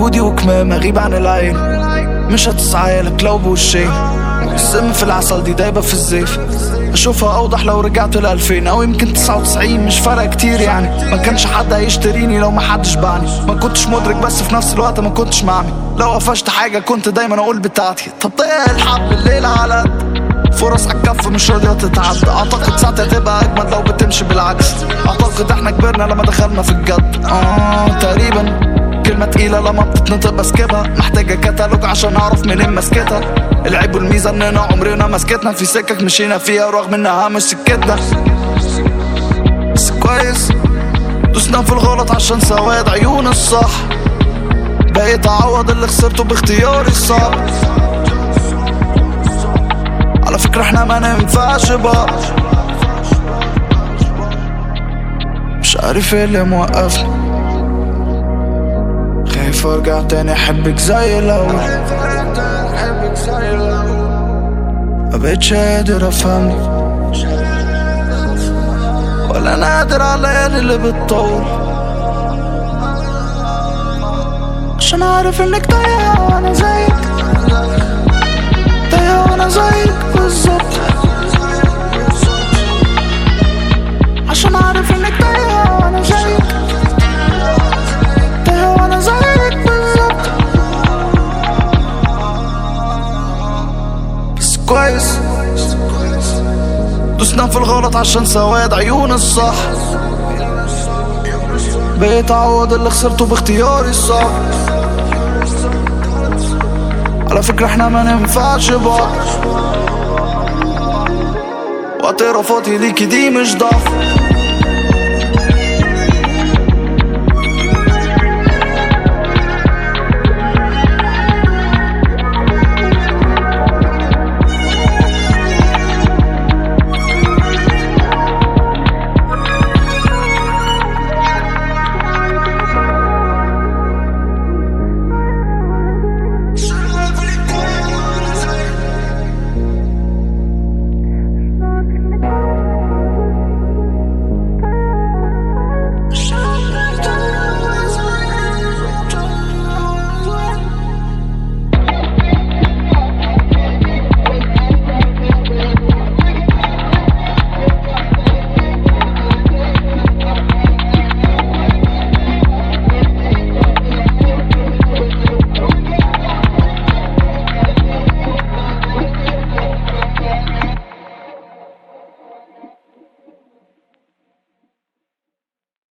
هودي وكمام اغيب عن العين مش هتسعالك لو بوشين السم في العسل دي دايبة في الزيف اشوفها اوضح لو رجعت لألفين او يمكن تسعة وتسعين مش فارقة كتير يعني ما كانش حد هيشتريني لو ما حدش باعني ما كنتش مدرك بس في نفس الوقت ما كنتش معمي لو قفشت حاجة كنت دايما اقول بتاعتي طب ضيق الحب الليلة على قد فرص على الكف مش راضية تتعدى اعتقد ساعتها تبقى اجمد لو بتمشي بالعكس اعتقد احنا كبرنا لما دخلنا في الجد اه تقريبا كلمة تقيلة لما بتتنطق بسكبها محتاجة كتالوج عشان اعرف منين مسكتها العيب والميزة اننا عمرنا مسكتنا في سكك مشينا فيها رغم انها مش سكتنا بس كويس دوسنا في الغلط عشان سواد عيون الصح بقيت اعوض اللي خسرته باختياري الصعب على فكرة احنا ما ننفعش بعض مش عارف ايه اللي موقفني خايف ارجع تاني احبك زي الاول مبقتش قادر افهمك ولا انا قادر على الليالي اللي بتطول عشان عارف انك تايهة وانا زيك تايهة وانا زيك بالظبط عشان عارف انك تايهة وانا زيك تايهة وانا زيك بالظبط بس كويس دوسنا في الغلط عشان سواد عيون الصح بقيت اعوض اللي خسرته باختياري الصح على فكرة احنا ما ننفعش بعض واعترافاتي ليكي دي مش ضعف